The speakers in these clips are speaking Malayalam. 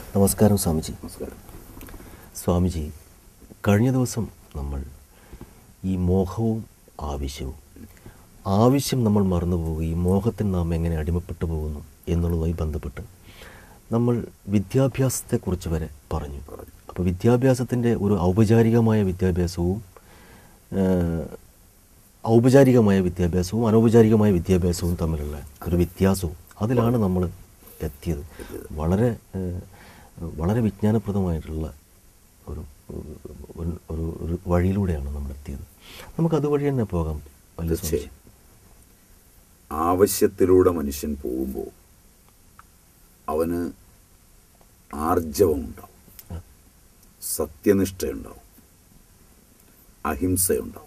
നമസ്കാരം സ്വാമിജി നമസ്കാരം സ്വാമിജി കഴിഞ്ഞ ദിവസം നമ്മൾ ഈ മോഹവും ആവശ്യവും ആവശ്യം നമ്മൾ മറന്നു പോവുകയും മോഹത്തിന് നാം എങ്ങനെ അടിമപ്പെട്ടു പോകുന്നു എന്നുള്ളതുമായി ബന്ധപ്പെട്ട് നമ്മൾ വിദ്യാഭ്യാസത്തെക്കുറിച്ച് വരെ പറഞ്ഞു അപ്പോൾ വിദ്യാഭ്യാസത്തിൻ്റെ ഒരു ഔപചാരികമായ വിദ്യാഭ്യാസവും ഏഹ്, ഔപചാരികമായ വിദ്യാഭ്യാസവും അനൗപചാരികമായ വിദ്യാഭ്യാസവും തമ്മിലുള്ള ഒരു വ്യത്യാസവും അതിലാണ് നമ്മൾ എത്തിയത് വളരെ ഏഹ്, വളരെ വിജ്ഞാനപ്രദമായിട്ടുള്ള ഒരു ഒരു ഒരു ഒരു വഴിയിലൂടെയാണ് നമ്മൾ എത്തിയത് നമുക്ക് അതുവഴി തന്നെ പോകാം വലിയ തീർച്ചയായും ആവശ്യത്തിലൂടെ മനുഷ്യൻ പോകുമ്പോൾ അവന് ആർജവമുണ്ടാവും സത്യനിഷ്ഠയുണ്ടാവും അഹിംസയുണ്ടാവും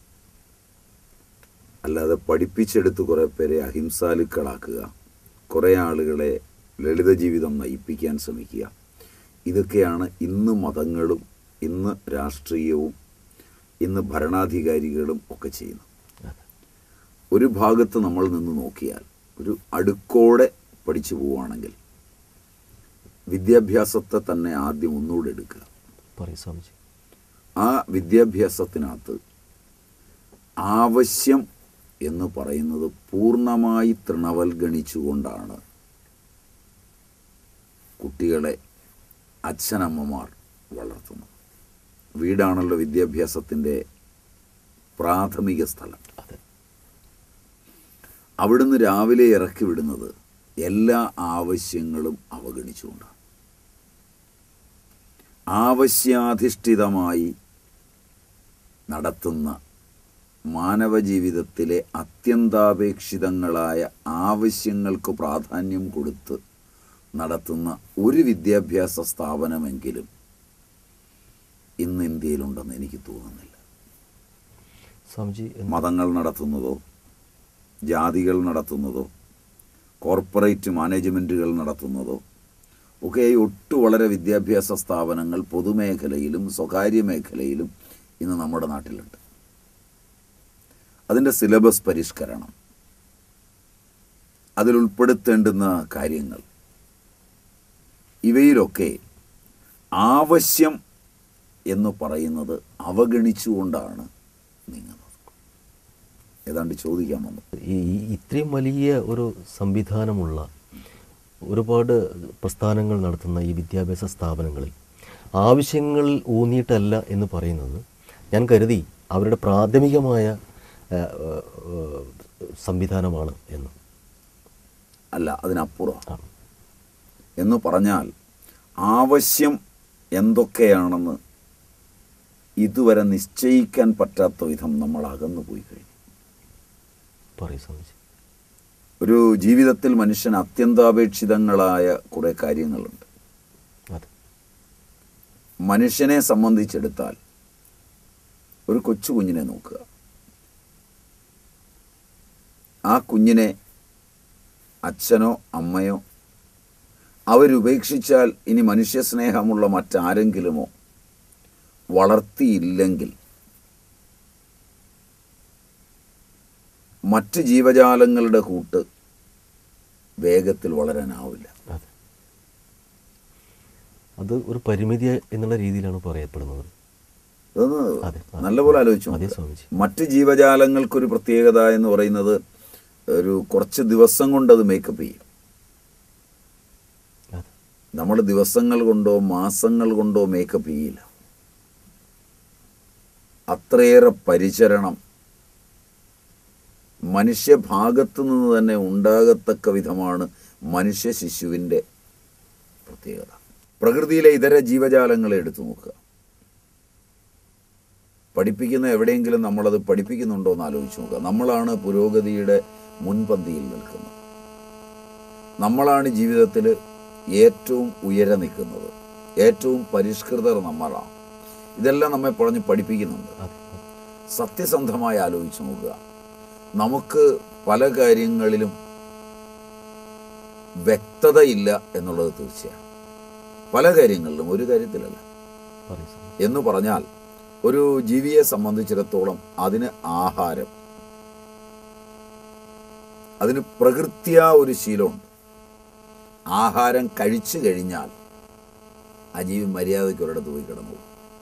അല്ലാതെ പഠിപ്പിച്ചെടുത്ത് കുറേ പേരെ അഹിംസാലുക്കളാക്കുക കുറേ ആളുകളെ ലളിത ജീവിതം നയിപ്പിക്കാൻ ശ്രമിക്കുക ഇതൊക്കെയാണ് ഇന്ന് മതങ്ങളും ഇന്ന് രാഷ്ട്രീയവും ഇന്ന് ഭരണാധികാരികളും ഒക്കെ ചെയ്യുന്നത് ഒരു ഭാഗത്ത് നമ്മൾ നിന്ന് നോക്കിയാൽ ഒരു അടുക്കോടെ പഠിച്ചു പോവുകയാണെങ്കിൽ വിദ്യാഭ്യാസത്തെ തന്നെ ആദ്യം ഒന്നുകൂടെ എടുക്കുക പറയൂ സ്വാമിജി ആ വിദ്യാഭ്യാസത്തിനകത്ത് ആവശ്യം എന്ന് പറയുന്നത് പൂർണ്ണമായി തൃണവൽഗണിച്ചുകൊണ്ടാണ് കുട്ടികളെ അച്ഛനമ്മമാർ വളർത്തുന്നത് വീടാണല്ലോ വിദ്യാഭ്യാസത്തിൻ്റെ പ്രാഥമിക സ്ഥലം അതെ അവിടുന്ന് രാവിലെ ഇറക്കി വിടുന്നത് എല്ലാ ആവശ്യങ്ങളും അവഗണിച്ചുകൊണ്ടാണ് ആവശ്യാധിഷ്ഠിതമായി നടത്തുന്ന മാനവജീവിതത്തിലെ അത്യന്താപേക്ഷിതങ്ങളായ ആവശ്യങ്ങൾക്ക് പ്രാധാന്യം കൊടുത്ത് നടത്തുന്ന ഒരു വിദ്യാഭ്യാസ സ്ഥാപനമെങ്കിലും ഇന്ന് ഇന്ത്യയിലുണ്ടെന്ന് എനിക്ക് തോന്നുന്നില്ല സ്വാമിജി എന്ത്- മതങ്ങൾ നടത്തുന്നതോ ജാതികൾ നടത്തുന്നതോ കോർപ്പറേറ്റ് മാനേജ്മെൻറ്റുകൾ നടത്തുന്നതോ ഒക്കെ ഒട്ടു വളരെ വിദ്യാഭ്യാസ സ്ഥാപനങ്ങൾ പൊതുമേഖലയിലും സ്വകാര്യ മേഖലയിലും ഇന്ന് നമ്മുടെ നാട്ടിലുണ്ട് അതിൻ്റെ സിലബസ് പരിഷ്കരണം അതിലുൾപ്പെടുത്തേണ്ടുന്ന കാര്യങ്ങൾ ഇവയിലൊക്കെ ആവശ്യം എന്ന് പറയുന്നത് അവഗണിച്ചുകൊണ്ടാണ് നീങ്ങുന്നത് ഏതാണ്ട് ചോദിക്കാൻ വന്നു ഈ ഈ ഇത്രയും വലിയ ഒരു സംവിധാനമുള്ള ഒരുപാട് പ്രസ്ഥാനങ്ങൾ നടത്തുന്ന ഈ വിദ്യാഭ്യാസ സ്ഥാപനങ്ങളിൽ ആവശ്യങ്ങൾ ഊന്നിയിട്ടല്ല എന്ന് പറയുന്നത് ഞാൻ കരുതി അവരുടെ പ്രാഥമികമായ ആ, ആ, ആ, സംവിധാനമാണ് എന്ന് അല്ല അതിനപ്പുറം ആണ് എന്ന് പറഞ്ഞാൽ ആവശ്യം എന്തൊക്കെയാണെന്ന് ഇതുവരെ നിശ്ചയിക്കാൻ പറ്റാത്ത വിധം നമ്മൾ അകന്നു പോയി കഴിഞ്ഞു പറയൂ സ്വാമിജി ഒരു ജീവിതത്തിൽ മനുഷ്യന് അത്യന്താപേക്ഷിതങ്ങളായ കുറേ കാര്യങ്ങളുണ്ട് അതെ മനുഷ്യനെ സംബന്ധിച്ചെടുത്താൽ ഒരു കൊച്ചു കുഞ്ഞിനെ നോക്കുക ആ കുഞ്ഞിനെ അച്ഛനോ അമ്മയോ അവരുപേക്ഷിച്ചാൽ ഇനി മനുഷ്യസ്നേഹമുള്ള മറ്റാരെങ്കിലുമോ വളർത്തിയില്ലെങ്കിൽ മറ്റ് ജീവജാലങ്ങളുടെ കൂട്ട് വേഗത്തിൽ വളരാനാവില്ല അതെ അത് ഒരു പരിമിതി എന്നുള്ള രീതിയിലാണ് പറയപ്പെടുന്നത് അതൊന്ന് അതെ, അതെ. നല്ലപോലെ ആലോചിച്ചു അതെ നോക്കുക. സ്വാമിജി മറ്റ് ജീവജാലങ്ങൾക്കൊരു പ്രത്യേകത എന്ന് പറയുന്നത് ഒരു കുറച്ച് ദിവസം കൊണ്ട് അത് മേക്കപ്പ് ചെയ്യും അതെ നമ്മൾ ദിവസങ്ങൾ കൊണ്ടോ മാസങ്ങൾ കൊണ്ടോ മേക്കപ്പ് ചെയ്യില്ല അത്രയേറെ പരിചരണം മനുഷ്യഭാഗത്തു നിന്ന് തന്നെ ഉണ്ടാകത്തക്ക വിധമാണ് മനുഷ്യ ശിശുവിൻ്റെ പ്രത്യേകത പ്രകൃതിയിലെ ഇതര ജീവജാലങ്ങളെ എടുത്തു നോക്കുക പഠിപ്പിക്കുന്ന എവിടെയെങ്കിലും നമ്മളത് പഠിപ്പിക്കുന്നുണ്ടോ എന്ന് ആലോചിച്ച് നോക്കുക നമ്മളാണ് പുരോഗതിയുടെ മുൻപന്തിയിൽ നിൽക്കുന്നത് നമ്മളാണ് ജീവിതത്തിൽ ഏറ്റവും ഉയരെ നിൽക്കുന്നത് ഏറ്റവും പരിഷ്കൃതർ നമ്മളാണ് ഇതെല്ലാം നമ്മെ പറഞ്ഞ് പഠിപ്പിക്കുന്നുണ്ട് അതെ അതെ. സത്യസന്ധമായി ആലോചിച്ച് നോക്കുക നമുക്ക് പല കാര്യങ്ങളിലും വ്യക്തതയില്ല എന്നുള്ളത് തീർച്ചയാണ് പല കാര്യങ്ങളിലും ഒരു കാര്യത്തിലല്ല പറയൂ സ്വാമി എന്ന് പറഞ്ഞാൽ ഒരു ജീവിയെ സംബന്ധിച്ചിടത്തോളം അതിന് ആഹാരം അതിന് പ്രകൃത്യാ ഒരു ശീലമുണ്ട് ആഹാരം കഴിച്ചു കഴിഞ്ഞാൽ ആ ജീവി മര്യാദയ്ക്ക് ഒരിടത്ത് പോയി കിടന്നു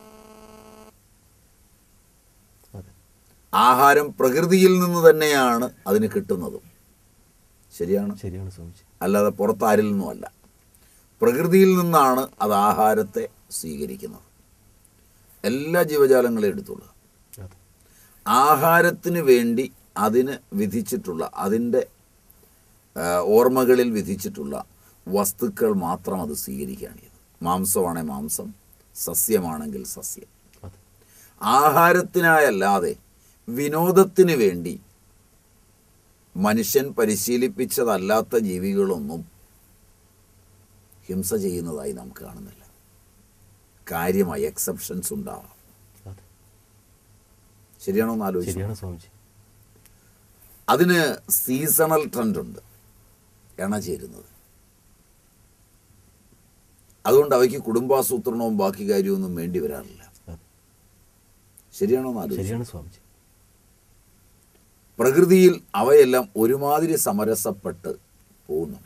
അതെ ആഹാരം പ്രകൃതിയിൽ നിന്ന് തന്നെയാണ് അതിന് കിട്ടുന്നതും ശരിയാണ് ശരിയാണ് സ്വാമിജി അല്ലാതെ പുറത്താരിൽ നിന്നുമല്ല പ്രകൃതിയിൽ നിന്നാണ് അത് ആഹാരത്തെ സ്വീകരിക്കുന്നത് എല്ലാ ജീവജാലങ്ങളെയും എടുത്തുള്ളൂ അതെ ആഹാരത്തിന് വേണ്ടി അതിന് വിധിച്ചിട്ടുള്ള അതിൻ്റെ ആ, ഓർമ്മകളിൽ വിധിച്ചിട്ടുള്ള വസ്തുക്കൾ മാത്രം അത് സ്വീകരിക്കുകയാണ് ചെയ്തത് മാംസമാണെങ്കിൽ മാംസം സസ്യമാണെങ്കിൽ സസ്യം അതെ ആഹാരത്തിനായല്ലാതെ വിനോദത്തിന് വേണ്ടി മനുഷ്യൻ പരിശീലിപ്പിച്ചതല്ലാത്ത ജീവികളൊന്നും ഹിംസ ചെയ്യുന്നതായി നമുക്ക് കാണുന്നില്ല കാര്യമായി എക്സെപ്ഷൻസ് ഉണ്ടാവാം അതെ ശരിയാണോ എന്ന് ആലോചിച്ചു ശരിയാണ് സ്വാമിജി അതിന് സീസണൽ ട്രെൻഡ് ഉണ്ട് എണ ചേരുന്നത് അതുകൊണ്ട് അവയ്ക്ക് കുടുംബാസൂത്രണവും ബാക്കി കാര്യമൊന്നും വേണ്ടി വരാറില്ല അതെ ശരിയാണോ എന്ന് ആലോചിച്ചു ശരിയാണ് സ്വാമിജി പ്രകൃതിയിൽ അവയെല്ലാം ഒരുമാതിരി സമരസപ്പെട്ട് പോകുന്നുണ്ട്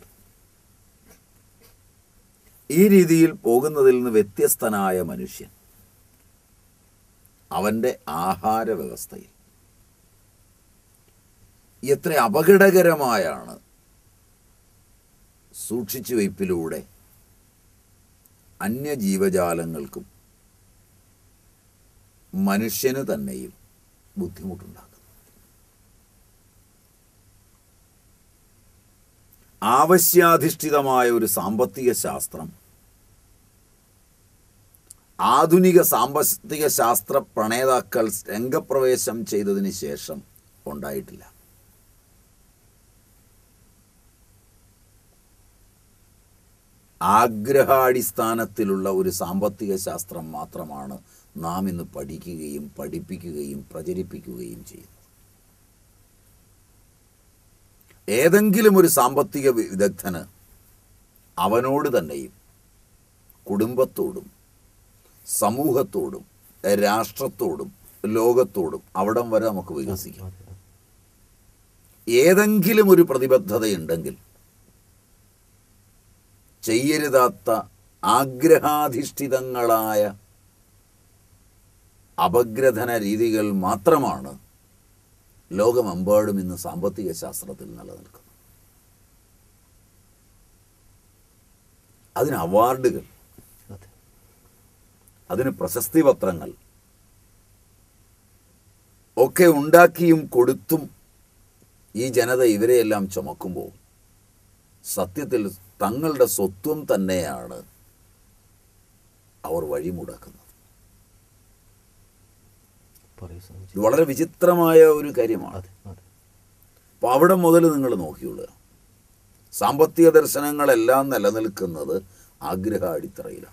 ഈ രീതിയിൽ പോകുന്നതിൽ നിന്ന് വ്യത്യസ്തനായ മനുഷ്യൻ അവൻ്റെ ആഹാര വ്യവസ്ഥയിൽ എത്ര അപകടകരമായാണ് സൂക്ഷിച്ചു വയ്പ്പിലൂടെ അന്യജീവജാലങ്ങൾക്കും മനുഷ്യന് തന്നെയും ബുദ്ധിമുട്ടുണ്ടാക്കുന്നത് ആവശ്യാധിഷ്ഠിതമായ ഒരു സാമ്പത്തിക ശാസ്ത്രം ആധുനിക സാമ്പത്തിക ശാസ്ത്ര പ്രണേതാക്കൾ രംഗപ്രവേശം ചെയ്തതിന് ശേഷം ഉണ്ടായിട്ടില്ല ആഗ്രഹാടിസ്ഥാനത്തിലുള്ള ഒരു സാമ്പത്തിക ശാസ്ത്രം മാത്രമാണ് നാം ഇന്ന് പഠിക്കുകയും പഠിപ്പിക്കുകയും പ്രചരിപ്പിക്കുകയും ചെയ്യുന്നത് ഏതെങ്കിലും ഒരു സാമ്പത്തിക വിദഗ്ധന് അവനോട് തന്നെയും കുടുംബത്തോടും സമൂഹത്തോടും രാഷ്ട്രത്തോടും ലോകത്തോടും അവിടം വരെ നമുക്ക് വികസിക്കാം അതെ അതെ ഏതെങ്കിലും ഒരു പ്രതിബദ്ധതയുണ്ടെങ്കിൽ ചെയ്യരുതാത്ത ആഗ്രഹാധിഷ്ഠിതങ്ങളായ അപഗ്രഥന രീതികൾ മാത്രമാണ് ലോകമെമ്പാടും ഇന്ന് സാമ്പത്തിക ശാസ്ത്രത്തിൽ നിലനിൽക്കുന്നത് അതിന് അവാർഡുകൾ അതെ അതിന് പ്രശസ്തി പത്രങ്ങൾ ഒക്കെ ഉണ്ടാക്കിയും കൊടുത്തും ഈ ജനത ഇവരെയെല്ലാം ചുമക്കുമ്പോൾ സത്യത്തിൽ തങ്ങളുടെ സ്വത്വം തന്നെയാണ് അവർ വഴിമുടക്കുന്നത് പറയൂ സ്വാമിജി ഇത് വളരെ വിചിത്രമായ ഒരു കാര്യമാണ് അതെ അതെ അപ്പോൾ അവിടെ മുതൽ നിങ്ങൾ നോക്കിയുള്ളൂ സാമ്പത്തിക ദർശനങ്ങളെല്ലാം നിലനിൽക്കുന്നത് ആഗ്രഹ അടിത്തറയിലാണ്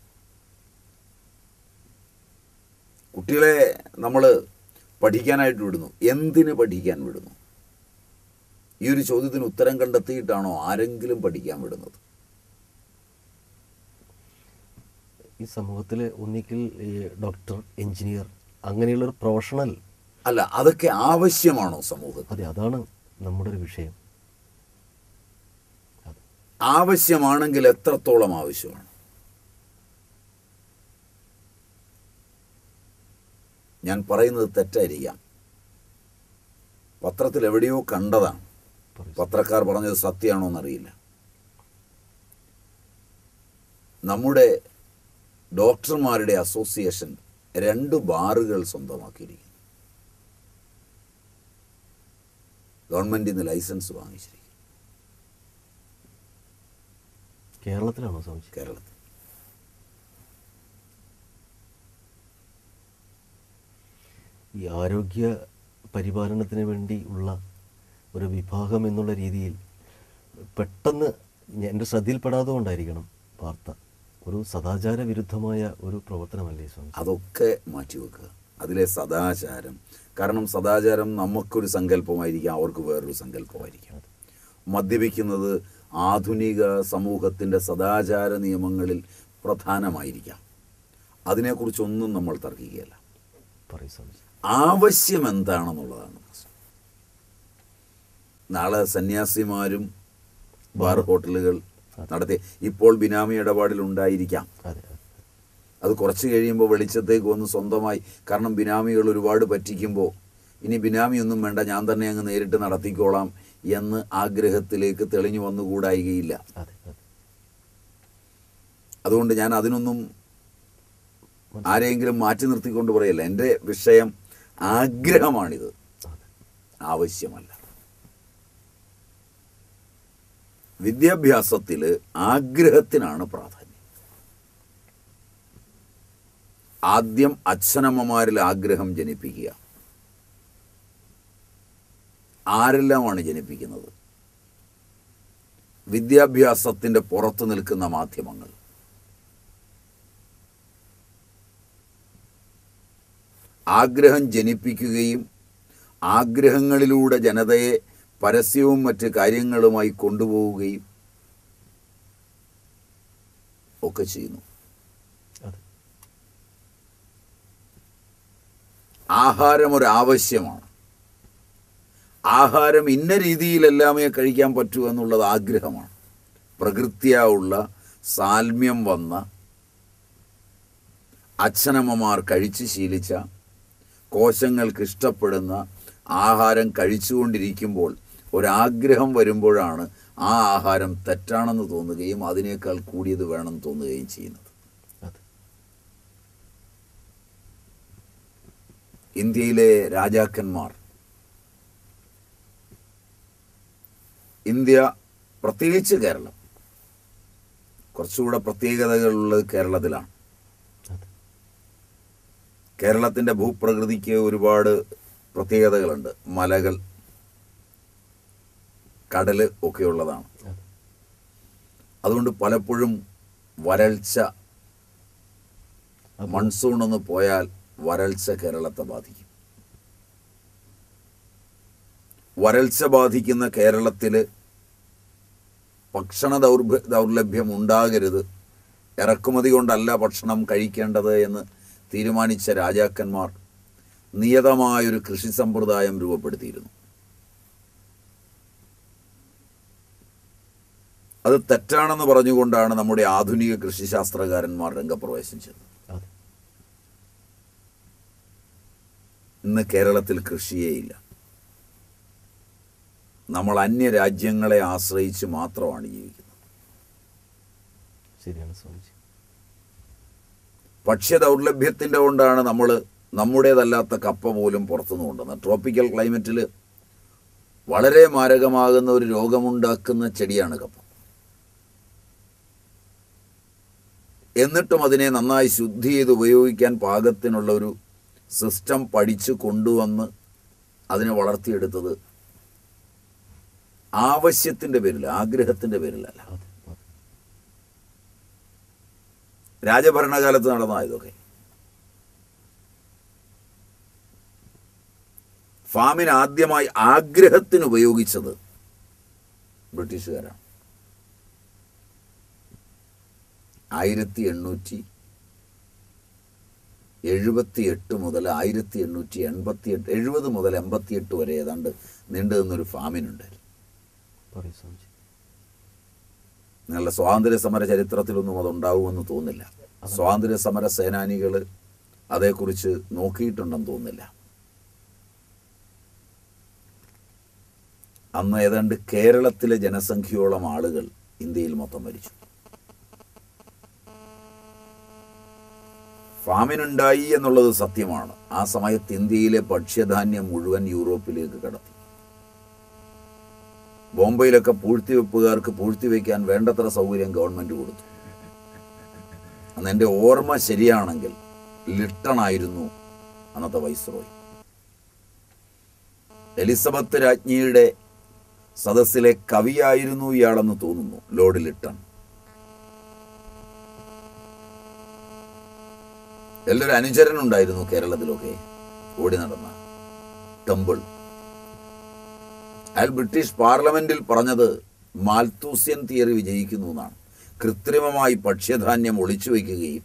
കുട്ടികളെ നമ്മൾ പഠിക്കാനായിട്ട് വിടുന്നു എന്തിന് പഠിക്കാൻ വിടുന്നു ഈ ഒരു ചോദ്യത്തിന് ഉത്തരം കണ്ടെത്തിയിട്ടാണോ ആരെങ്കിലും പഠിക്കാൻ വിടുന്നത് ഈ സമൂഹത്തിൽ ഒന്നിക്കിൽ ഈ ഡോക്ടർ എഞ്ചിനീയർ അങ്ങനെയുള്ള ഒരു പ്രൊഫഷണൽ അല്ല അതൊക്കെ ആവശ്യമാണോ സമൂഹത്തിൽ അതെ അതാണ് നമ്മുടെ ഒരു വിഷയം അതെ ആവശ്യമാണെങ്കിൽ എത്രത്തോളം ആവശ്യമാണ് ഞാൻ പറയുന്നത് തെറ്റായിരിക്കാം പത്രത്തിൽ എവിടെയോ കണ്ടതാണ് പറയൂ പത്രക്കാർ പറഞ്ഞത് സത്യമാണോ എന്നറിയില്ല നമ്മുടെ ഡോക്ടർമാരുടെ അസോസിയേഷൻ രണ്ട് ബാറുകൾ സ്വന്തമാക്കിയിരിക്കുന്നു ഗവൺമെന്റിൽ നിന്ന് ലൈസൻസ് വാങ്ങിച്ചിരിക്കുന്നു കേരളത്തിലാണോ സ്വാമിജി കേരളത്തിൽ ഈ ആരോഗ്യ പരിപാലനത്തിന് വേണ്ടി ഉള്ള ഒരു വിഭാഗം എന്നുള്ള രീതിയിൽ പെട്ടെന്ന് ഞ- എൻ്റെ ശ്രദ്ധയിൽപ്പെടാതെ കൊണ്ടായിരിക്കണം വാർത്ത ഒരു സദാചാര വിരുദ്ധമായ ഒരു പ്രവർത്തനമല്ലേ സ്വാമി അതൊക്കെ മാറ്റിവെക്കുക അതിലെ സദാചാരം കാരണം സദാചാരം നമുക്കൊരു സങ്കല്പമായിരിക്കാം അവർക്ക് വേറൊരു സങ്കല്പമായിരിക്കാം മദ്യപിക്കുന്നത് ആധുനിക സമൂഹത്തിൻ്റെ സദാചാര നിയമങ്ങളിൽ പ്രധാനമായിരിക്കാം അതിനെക്കുറിച്ചൊന്നും നമ്മൾ തർക്കിക്കുകയല്ല പറയൂ സ്വാമിജി ആവശ്യം എന്താണെന്നുള്ളതാണ് പ്രശ്നം നാളെ സന്യാസിമാരും ബാർ ഹോട്ടലുകൾ നടത്തി ഇപ്പോൾ ബിനാമി ഇടപാടിൽ ഉണ്ടായിരിക്കാം അതെ അതെ അത് കുറച്ച് കഴിയുമ്പോൾ വെളിച്ചത്തേക്ക് വന്ന് സ്വന്തമായി കാരണം ബിനാമികൾ ഒരുപാട് പറ്റിക്കുമ്പോൾ ഇനി ബിനാമി ഒന്നും വേണ്ട ഞാൻ തന്നെ അങ്ങ് നേരിട്ട് നടത്തിക്കോളാം എന്ന് ആഗ്രഹത്തിലേക്ക് തെളിഞ്ഞു വന്നുകൂടായികയില്ല അതെ അതെ അതുകൊണ്ട് ഞാൻ അതിനൊന്നും ആരെയെങ്കിലും മാറ്റി നിർത്തിക്കൊണ്ട് പറയല്ല എൻ്റെ വിഷയം ആഗ്രഹമാണിത് അതെ ആവശ്യമല്ല വിദ്യാഭ്യാസത്തിൽ ആഗ്രഹത്തിനാണ് പ്രാധാന്യം ആദ്യം അച്ഛനമ്മമാരിൽ ആഗ്രഹം ജനിപ്പിക്കുക ആരെല്ലാമാണ് ജനിപ്പിക്കുന്നത് വിദ്യാഭ്യാസത്തിന്റെ പുറത്തു നിൽക്കുന്ന മാധ്യമങ്ങൾ ആഗ്രഹം ജനിപ്പിക്കുകയും ആഗ്രഹങ്ങളിലൂടെ ജനതയെ പരസ്യവും മറ്റ് കാര്യങ്ങളുമായി കൊണ്ടുപോവുകയും ഒക്കെ ചെയ്യുന്നു അതെ ആഹാരം ഒരു ആവശ്യമാണ് ആഹാരം ഇന്ന രീതിയിലെല്ലാമേ കഴിക്കാൻ പറ്റൂ എന്നുള്ളത് ആഗ്രഹമാണ് പ്രകൃത്യാ ഉള്ള സാൽമ്യം വന്ന അച്ഛനമ്മമാർ കഴിച്ച് ശീലിച്ച കോശങ്ങൾക്ക് ഇഷ്ടപ്പെടുന്ന ആഹാരം കഴിച്ചുകൊണ്ടിരിക്കുമ്പോൾ ഒരാഗ്രഹം വരുമ്പോഴാണ് ആ ആഹാരം തെറ്റാണെന്ന് തോന്നുകയും അതിനേക്കാൾ കൂടിയത് വേണമെന്ന് തോന്നുകയും ചെയ്യുന്നത് അതെ ഇന്ത്യയിലെ രാജാക്കന്മാർ ഇന്ത്യ പ്രത്യേകിച്ച് കേരളം കുറച്ചുകൂടെ പ്രത്യേകതകളുള്ളത് കേരളത്തിലാണ് അതെ കേരളത്തിൻ്റെ ഭൂപ്രകൃതിക്ക് ഒരുപാട് പ്രത്യേകതകളുണ്ട് മലകൾ കടല് ഒക്കെ ഉള്ളതാണ് അതെ അതുകൊണ്ട് പലപ്പോഴും വരൾച്ച മൺസൂൺ ഒന്ന് പോയാൽ വരൾച്ച കേരളത്തെ ബാധിക്കും വരൾച്ച ബാധിക്കുന്ന കേരളത്തിൽ ഭക്ഷണ ദൗർഭ ദൗർലഭ്യം ഉണ്ടാകരുത് ഇറക്കുമതി കൊണ്ടല്ല ഭക്ഷണം കഴിക്കേണ്ടത് എന്ന് തീരുമാനിച്ച രാജാക്കന്മാർ നിയതമായൊരു കൃഷി സമ്പ്രദായം രൂപപ്പെടുത്തിയിരുന്നു അത് തെറ്റാണെന്ന് പറഞ്ഞുകൊണ്ടാണ് നമ്മുടെ ആധുനിക കൃഷിശാസ്ത്രകാരന്മാർ രംഗപ്രവേശം ചെയ്തത് അതെ ഇന്ന് കേരളത്തിൽ കൃഷിയേയില്ല നമ്മൾ അന്യ രാജ്യങ്ങളെ ആശ്രയിച്ച് മാത്രമാണ് ജീവിക്കുന്നത് ശരിയാണ് സ്വാമിജി ഭക്ഷ്യ ദൗർലഭ്യത്തിൻ്റെ കൊണ്ടാണ് നമ്മൾ നമ്മുടേതല്ലാത്ത കപ്പ പോലും പുറത്തുനിന്ന് കൊണ്ടുവന്നത് ട്രോപ്പിക്കൽ ക്ലൈമറ്റിൽ വളരെ മാരകമാകുന്ന ഒരു രോഗമുണ്ടാക്കുന്ന ചെടിയാണ് കപ്പ എന്നിട്ടും അതിനെ നന്നായി ശുദ്ധി ചെയ്ത് ഉപയോഗിക്കാൻ പാകത്തിനുള്ള ഒരു സിസ്റ്റം പഠിച്ചു കൊണ്ടുവന്ന് അതിനെ വളർത്തിയെടുത്തത് ആവശ്യത്തിൻ്റെ പേരിൽ ആഗ്രഹത്തിൻ്റെ പേരിലല്ല അതെ അതെ രാജഭരണകാലത്ത് നടന്ന ഇതൊക്കെ ഫാമിന് ആദ്യമായി ആഗ്രഹത്തിന് ഉപയോഗിച്ചത് ബ്രിട്ടീഷുകാരാണ് ആയിരത്തി എണ്ണൂറ്റി എഴുപത്തി എട്ട് മുതൽ ആയിരത്തി എണ്ണൂറ്റി എൺപത്തി എട്ട് എഴുപത് മുതൽ എൺപത്തി എട്ട് വരെ ഏതാണ്ട് നീണ്ടു നിന്നൊരു ഫാമിനുണ്ടായിരുന്നു പറയൂ സ്വാമിജി നിങ്ങളുടെ സ്വാതന്ത്ര്യ സമര ചരിത്രത്തിലൊന്നും അതുണ്ടാവുമെന്ന് തോന്നില്ല സ്വാതന്ത്ര്യ സമര സേനാനികൾ അതേക്കുറിച്ച് നോക്കിയിട്ടുണ്ടെന്ന് തോന്നുന്നില്ല അന്ന് ഏതാണ്ട് കേരളത്തിലെ ജനസംഖ്യയോളം ആളുകൾ ഇന്ത്യയിൽ മൊത്തം മരിച്ചു ഫാമിനുണ്ടായി എന്നുള്ളത് സത്യമാണ് ആ സമയത്ത് ഇന്ത്യയിലെ ഭക്ഷ്യധാന്യം മുഴുവൻ യൂറോപ്പിലേക്ക് കടത്തി ബോംബെയിലൊക്കെ പൂഴ്ത്തിവെപ്പുകാർക്ക് പൂഴ്ത്തിവെക്കാൻ വേണ്ടത്ര സൗകര്യം ഗവൺമെന്റ് കൊടുത്തു അന്ന് എൻ്റെ ഓർമ്മ ശരിയാണെങ്കിൽ ലിട്ടൺ ആയിരുന്നു അന്നത്തെ വൈസ്രോയ് എലിസബത്ത് രാജ്ഞിയുടെ സദസ്സിലെ കവിയായിരുന്നു ഇയാളെന്ന് തോന്നുന്നു ലോർഡ് ലിട്ടൺ എല്ലാവരും അനുചരനുണ്ടായിരുന്നു കേരളത്തിലൊക്കെ ഓടി നടന്ന ടെമ്പിൾ അയാൾ ബ്രിട്ടീഷ് പാർലമെന്റിൽ പറഞ്ഞത് മാൽത്തൂസ്യൻ തിയറി വിജയിക്കുന്നു എന്നാണ് കൃത്രിമമായി ഭക്ഷ്യധാന്യം ഒളിച്ചു വയ്ക്കുകയും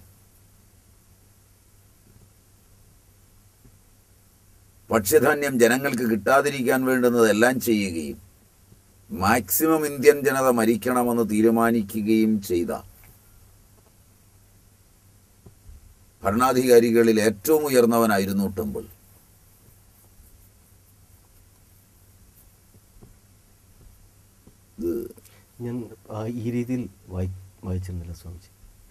ഭക്ഷ്യധാന്യം ജനങ്ങൾക്ക് കിട്ടാതിരിക്കാൻ വേണ്ടുന്നതെല്ലാം ചെയ്യുകയും മാക്സിമം ഇന്ത്യൻ ജനത മരിക്കണമെന്ന് തീരുമാനിക്കുകയും ചെയ്ത ഭരണാധികാരികളിൽ ഏറ്റവും ഉയർന്നവനായിരുന്നു ടെമ്പിൾ ഇത് ഞാൻ ആ ഈ രീതിയിൽ വായി വായിച്ചിരുന്നില്ല സ്വാമിജി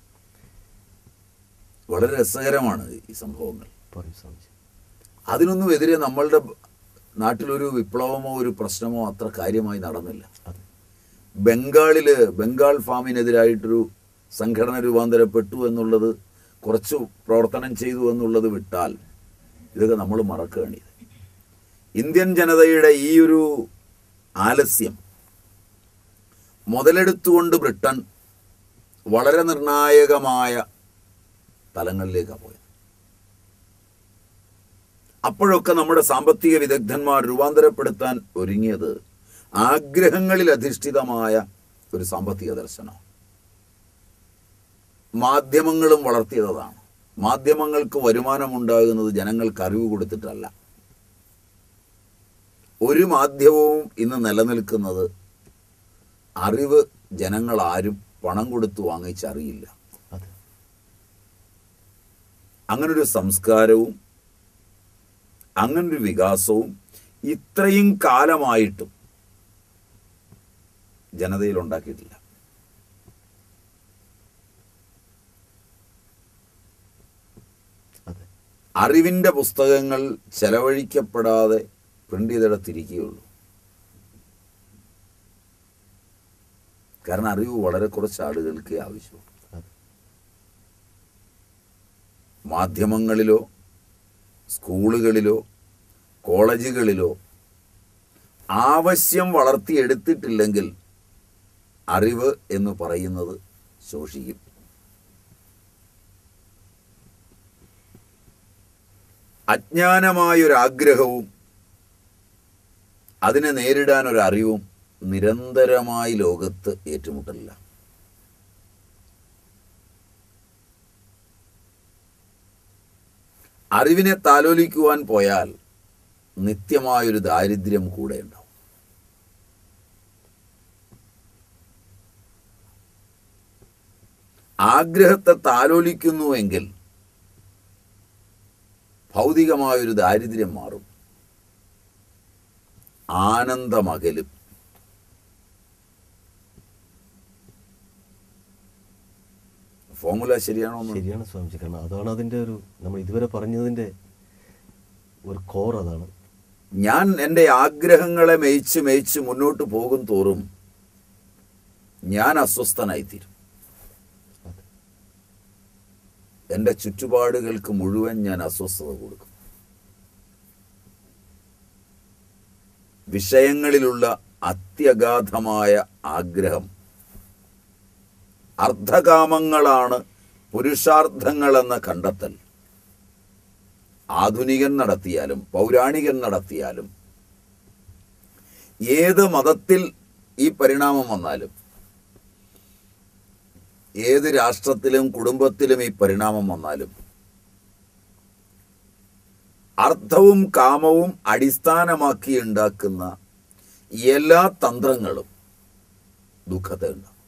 വളരെ രസകരമാണ് ഈ സംഭവങ്ങൾ പറയൂ സ്വാമിജി അതിനൊന്നും എതിരെ നമ്മളുടെ നാട്ടിലൊരു വിപ്ലവമോ ഒരു പ്രശ്നമോ അത്ര കാര്യമായി നടന്നില്ല അതെ ബംഗാളില് ബംഗാൾ ഫാമിനെതിരായിട്ടൊരു സംഘടന രൂപാന്തരപ്പെട്ടു എന്നുള്ളത് കുറച്ച് പ്രവർത്തനം ചെയ്തു എന്നുള്ളത് വിട്ടാൽ ഇതൊക്കെ നമ്മൾ മറക്കുകയാണ് ഇത് ഇന്ത്യൻ ജനതയുടെ ഈ ഒരു ആലസ്യം മുതലെടുത്തുകൊണ്ട് ബ്രിട്ടൻ വളരെ നിർണായകമായ തലങ്ങളിലേക്കാണ് പോയത് അപ്പോഴൊക്കെ നമ്മുടെ സാമ്പത്തിക വിദഗ്ധന്മാർ രൂപാന്തരപ്പെടുത്താൻ ഒരുങ്ങിയത് ആഗ്രഹങ്ങളിൽ അധിഷ്ഠിതമായ ഒരു സാമ്പത്തിക ദർശനമാണ് മാധ്യമങ്ങളും വളർത്തിയതാണ് മാധ്യമങ്ങൾക്ക് വരുമാനമുണ്ടാകുന്നത് ജനങ്ങൾക്ക് അറിവ് കൊടുത്തിട്ടല്ല ഒരു മാധ്യമവും ഇന്ന് നിലനിൽക്കുന്നത് അറിവ് ജനങ്ങൾ ആരും പണം കൊടുത്ത് വാങ്ങിച്ചറിയില്ല അതെ അങ്ങനൊരു സംസ്കാരവും അങ്ങനൊരു വികാസവും ഇത്രയും കാലമായിട്ടും ജനതയിൽ ഉണ്ടാക്കിയിട്ടില്ല അതെ അറിവിൻ്റെ പുസ്തകങ്ങൾ ചെലവഴിക്കപ്പെടാതെ പ്രിന്റ് ചെയ്തെടുത്തിരിക്കുകയുള്ളൂ കാരണം അറിവ് വളരെ കുറച്ച് ആളുകൾക്ക് ആവശ്യമുള്ളൂ അതെ മാധ്യമങ്ങളിലോ സ്കൂളുകളിലോ കോളേജുകളിലോ ആവശ്യം വളർത്തിയെടുത്തിട്ടില്ലെങ്കിൽ അറിവ് എന്ന് പറയുന്നത് ശോഷിക്കും അജ്ഞാനമായൊരാഗ്രഹവും അതിനെ നേരിടാൻ ഒരു അറിവും നിരന്തരമായി ലോകത്ത് ഏറ്റുമുട്ടലില്ല അറിവിനെ താലോലിക്കുവാൻ പോയാൽ നിത്യമായൊരു ദാരിദ്ര്യം കൂടെ ഉണ്ടാവും ആഗ്രഹത്തെ താലോലിക്കുന്നുവെങ്കിൽ ഭൗതികമായൊരു ദാരിദ്ര്യം മാറും ആനന്ദമകലും ഫോമുല ശരിയാണോ എന്ന് ശരിയാണ് സ്വാമിജി കാരണം അതാണ് അതിൻ്റെ ഒരു നമ്മൾ ഇതുവരെ പറഞ്ഞതിൻ്റെ ഒരു കോർ അതാണ് ഞാൻ എൻ്റെ ആഗ്രഹങ്ങളെ മേയിച്ച് മേയിച്ച് മുന്നോട്ട് പോകും തോറും ഞാൻ അസ്വസ്ഥനായിത്തീരും അതെ എൻ്റെ ചുറ്റുപാടുകൾക്ക് മുഴുവൻ ഞാൻ അസ്വസ്ഥത കൊടുക്കും വിഷയങ്ങളിലുള്ള അത്യഗാധമായ ആഗ്രഹം അർദ്ധകാമങ്ങളാണ് പുരുഷാർത്ഥങ്ങളെന്ന കണ്ടെത്തൽ ആധുനികൻ നടത്തിയാലും പൗരാണികൻ നടത്തിയാലും ഏത് മതത്തിൽ ഈ പരിണാമം വന്നാലും ഏത് രാഷ്ട്രത്തിലും കുടുംബത്തിലും ഈ പരിണാമം വന്നാലും അർത്ഥവും കാമവും അടിസ്ഥാനമാക്കി ഉണ്ടാക്കുന്ന എല്ലാ തന്ത്രങ്ങളും ദുഃഖത്തെ ഉണ്ടാക്കും